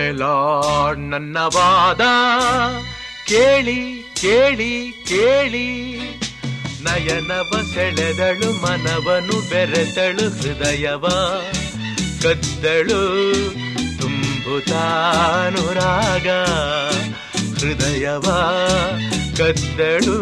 My lord ನನ್ನ ವಾದ ಕೇಳಿ ಕೇಳಿ ಕೇಳಿ ನಯನವ ಸೆಳೆದಳು ಮನವನು ಬೆರೆತಳು ಹೃದಯವ ಕದ್ದಳು ತುಂಬುತ್ತಾನುರಾಗ ಹೃದಯವ ಕದ್ದಳು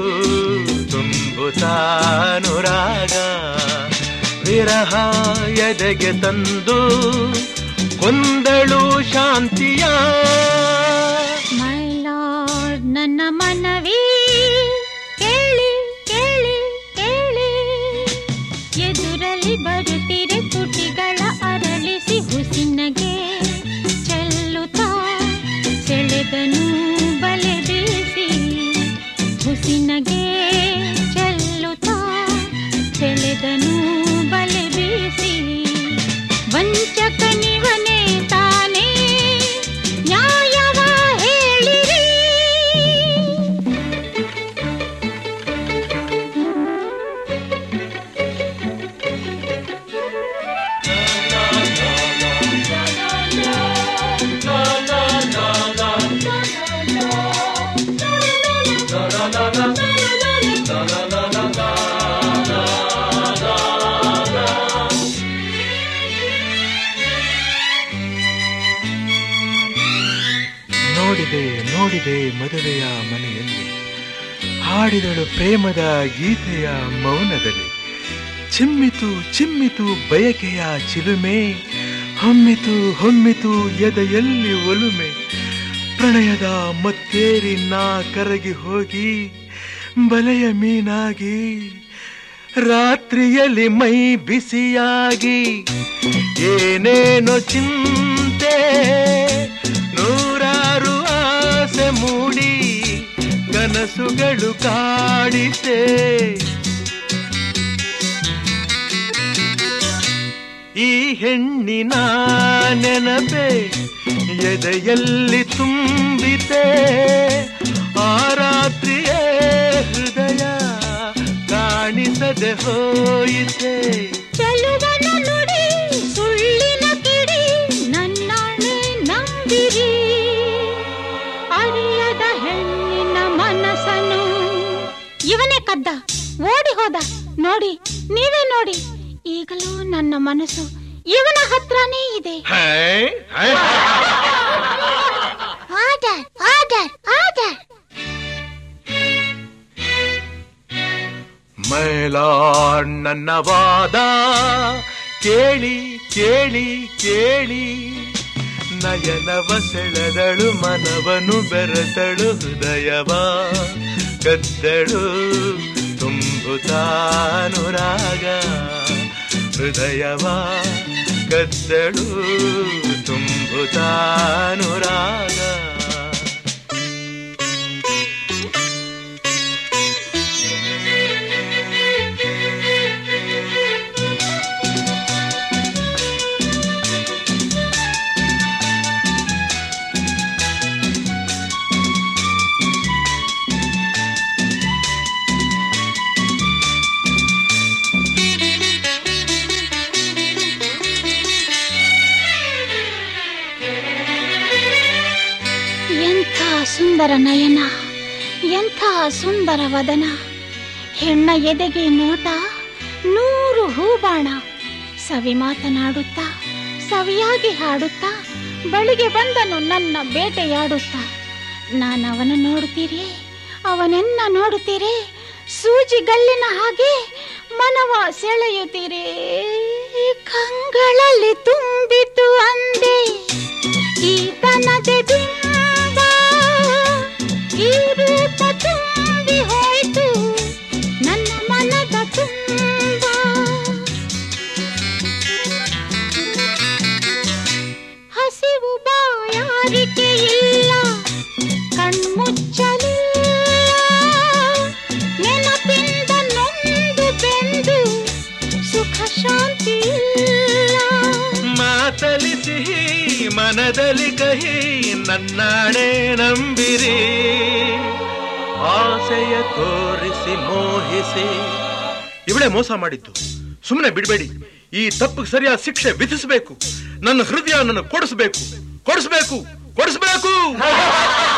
ತುಂಬುತ್ತಾನುರಾಗ ವಿರಹ ಎದೆಗೆ ತಂದು ಕೊಂದಳು ಶಾಂತಿಯ ಮೈ ಲಾರ್ಡ್ ನನ್ನ ಮನವಿ ಕೇಳಿ ಕೇಳಿ ಕೇಳಿ ಎದುರಲ್ಲಿ ಬರುತ್ತಿರೆ ತುಟಿಗಳ ಅರಳಿಸಿ ಹುಸಿನಗೆ ಚೆಲ್ಲುತ್ತಾ ಸೆಳೆದನು ಬಲೆ ಬೀಸಿ ಹುಸಿನಗೆ ಚೆಲ್ಲುತ್ತಾ ಸೆಳೆದನು ಬಲೆ ಬೀಸಿ ವಂಚಕನಿವನೇ ತಾನೇ ನ್ಯಾಯವ ಹೇಳಿರಿ ನೋಡಿದೆ ನೋಡಿದೆ ಮದುವೆಯ ಮನೆಯಲ್ಲಿ ಹಾಡಿದಳು ಪ್ರೇಮದ ಗೀತೆಯ ಮೌನದಲ್ಲಿ ಚಿಮ್ಮಿತು ಚಿಮ್ಮಿತು ಬಯಕೆಯ ಚಿಲುಮೆ ಹೊಮ್ಮಿತು ಹೊಮ್ಮಿತು ಎದೆಯಲ್ಲಿ ಒಲುಮೆ ಪ್ರಣಯದ ಮತ್ತೇರಿ ನಾ ಕರಗಿ ಹೋಗಿ ಬಲೆಯ ಮೀನಾಗಿ ರಾತ್ರಿಯಲ್ಲಿ ಮೈ ಬಿಸಿಯಾಗಿ ಏನೇನೋ ಚಿಂತೆ ನೂರಾರು ಆಸೆ ಮೂಡಿ ಕನಸುಗಳು ಕಾಡಿತೆ ಈ ಹೆಣ್ಣಿನ ನೆನಪೆ ಎದೆಯಲ್ಲಿ ತುಂಬಿತೆ ಆ ರಾತ್ರಿಯೇ ಹೃದಯ ಕಾಣಿಸದೆ ಹೋಯಿತೆ ಚೆಲುವನ ನುಡಿ ಸುಳ್ಳಿನ ಕಿಡಿ ನನ್ನಾಣೆ ನಂಬಿರಿ ಅರಿಯದ ಹೆಣ್ಣಿನ ಮನಸ್ಸನು ಇವನೇ ಕದ್ದ ಓಡಿ ಹೋದ ನೋಡಿ ನೀವೇ ನೋಡಿ ಈಗಲೂ ನನ್ನ ಮನಸ್ಸು ಇವನ ಹತ್ರನೇ ಇದೆ ಹೈ, ಹೈ. ಆರ್ಡರ್ ಆರ್ಡರ್ ಆರ್ಡರ್ ಮೈಲಾಡ್ ನನ್ನ ವಾದ ಕೇಳಿ ಕೇಳಿ ಕೇಳಿ ನಯನವ ಸೆಳೆದಳು ಮನವನು ಬೆರೆತಳು ಹೃದಯವ ಕದ್ದಳು ತುಂಬುತ್ತಾನುರಾಗ ಹೃದಯವ ಕದ್ದಳು ತುಂಬುತ್ತಾನುರಾಗ ಎಂಥ ಸುಂದರ ನಯನ ಎಂಥ ಸುಂದರ ವದನ ಹೆಣ್ಣ ಎದೆಗೆ ನೋಟ ನೂರು ಹೂಬಾಣ ಸವಿ ಮಾತನಾಡುತ್ತಾ ಸವಿಯಾಗಿ ಹಾಡುತ್ತಾ ಬಳಿಗೆ ಬಂದನು ನನ್ನ ಬೇಟೆಯಾಡುತ್ತಾ ನಾನು ಅವನ ನೋಡುತ್ತೀರಿ ಅವನೆನ್ನ ನೋಡುತ್ತೀರಿ ಸೂಜಿ ಗಲ್ಲಿನ ಹಾಗೆ ಮನವ ಸೆಳೆಯುತ್ತೀರಿ ಕಂಗಳಲ್ಲಿ ತುಂಬಿತು ಅಂದೆ ಈತನದೆ ಬಿಂಬ ಈ ರೂಪ ತುಂಬಿ ಹೋಯ್ತು ನನ್ನ ಮನದ ತುಂಬ ಹಸಿವು ಬಾಯಾರಿಕೆ ಇಲ್ಲ ಕಣ್ಮುಚ್ಚಲಿಲ್ಲ ನೆನಪಿಂದ ನೊಂದು ಬೆಂದು ಸುಖ ಶಾಂತಿ ಇಲ್ಲ ಮಾತಲಿ ಸಿಹಿ ಮನದಲ್ಲಿ ಕಹಿ ನನ್ನಾಣೆ ನಂಬಿರಿ ಆಸೆಯ ತೋರಿಸಿ ಮೋಹಿಸಿ ಇವಳೇ ಮೋಸ ಮಾಡಿದ್ದು ಸುಮ್ಮನೆ ಬಿಡಬೇಡಿ ಈ ತಪ್ಪಿಗೆ ಸರಿಯಾದ ಶಿಕ್ಷೆ ವಿಧಿಸಬೇಕು ನನ್ನ ಹೃದಯ ನನ್ನ ಕೊಡಿಸ್ಬೇಕು ಕೊಡಿಸ್ಬೇಕು ಕೊಡಿಸ್ಬೇಕು